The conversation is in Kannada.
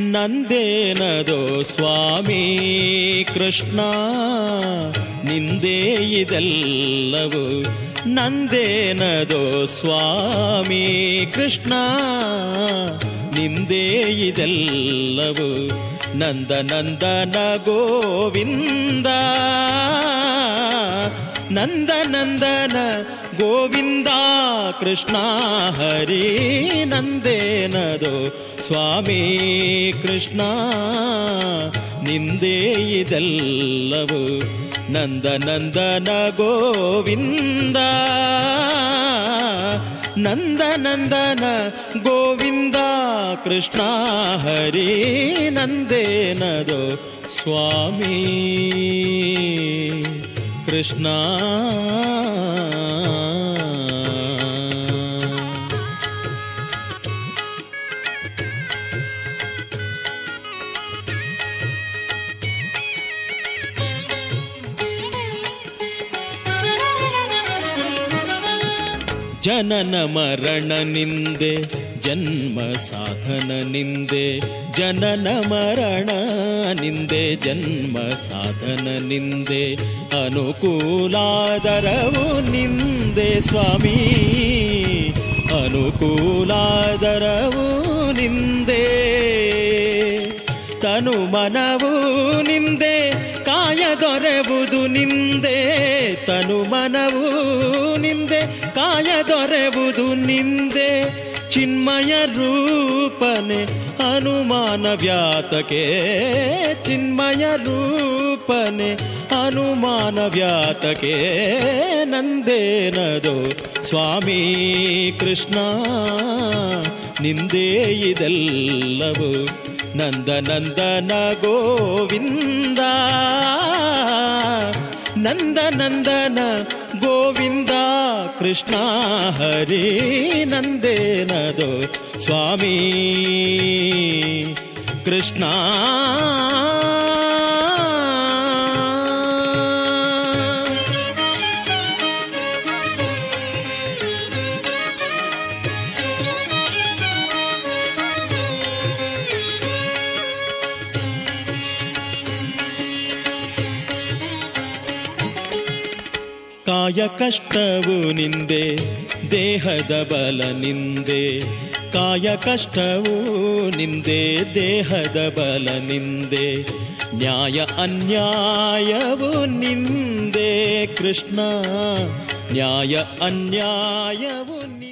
ನಂದೇನದೋ ಸ್ವಾಮಿ ಕೃಷ್ಣ ನಿಂದೇ ಇದೆಲ್ಲವು ನಂದೇನದೋ ಸ್ವಾಮಿ ಕೃಷ್ಣ ನಿಂದೇ ಇದೆಲ್ಲವು ನಂದ ನಂದನ ಗೋವಿಂದ ನಂದ ನಂದನ ಗೋವಿಂದ ಕೃಷ್ಣ ಹರಿ ನಂದೇನದೋ ಸ್ವಾಮಿ ಕೃಷ್ಣ ನಿಂದೇ ಇದೆಲ್ಲವು ನಂದ ನಂದನ ಗೋವಿಂದ ನಂದ ನಂದನ ಗೋವಿಂದ ಕೃಷ್ಣ ಹರಿ ನಂದೇನದೋ ಸ್ವಾಮಿ ಕೃಷ್ಣ ಜನನ ಮರಣ ನಿಂದೆ ಜನ್ಮ ಸಾಧನ ನಿಂದೆ ಜನನ ಮರಣ ನಿಂದೆ ಜನ್ಮ ಸಾಧನ ನಿಂದೆ ಅನುಕೂಲಾದರವು ನಿಂದೆ ಸ್ವಾಮಿ ಅನುಕೂಲಾದರವು ನಿಂದೆ ತನು ಮನವು ನಿಂದೆ ಕಾಯ ದೊರೆವುದು ನಿಂದೆ ತನು ಮನವು ನಿಂದೆ ಕಾಯ ದೊರೆವುದು ನಿಂದೆ ಚಿನ್ಮಯ ರೂಪನೆ ಅನುಮಾನ ವ್ಯಾತಕೆ ಚಿನ್ಮಯ ರೂಪನೆ ಅನುಮಾನ ವ್ಯಾತಕೆ ನಂದೇನದು ಸ್ವಾಮಿ ಕೃಷ್ಣ ನಿಂದೇ ಇದೆಲ್ಲವು ನಂದ ನಂದನ ಗೋವಿಂದ ನಂದ ನಂದನ ಗೋವಿಂದ ಕೃಷ್ಣ ಹರಿ ನಂದೇನದು ಸ್ವಾಮಿ ಕೃಷ್ಣ ಕಾಯ ಕಷ್ಟವು ನಿಂದೆ ದೇಹದ ಬಲ ನಿಂದೆ ಕಾಯ ಕಷ್ಟವು ನಿಂದೆ ದೇಹದ ಬಲ ನಿಂದೆ ನ್ಯಾಯ ಅನ್ಯಾಯವು ನಿಂದೆ ಕೃಷ್ಣ ನ್ಯಾಯ ಅನ್ಯಾಯವು ನಿ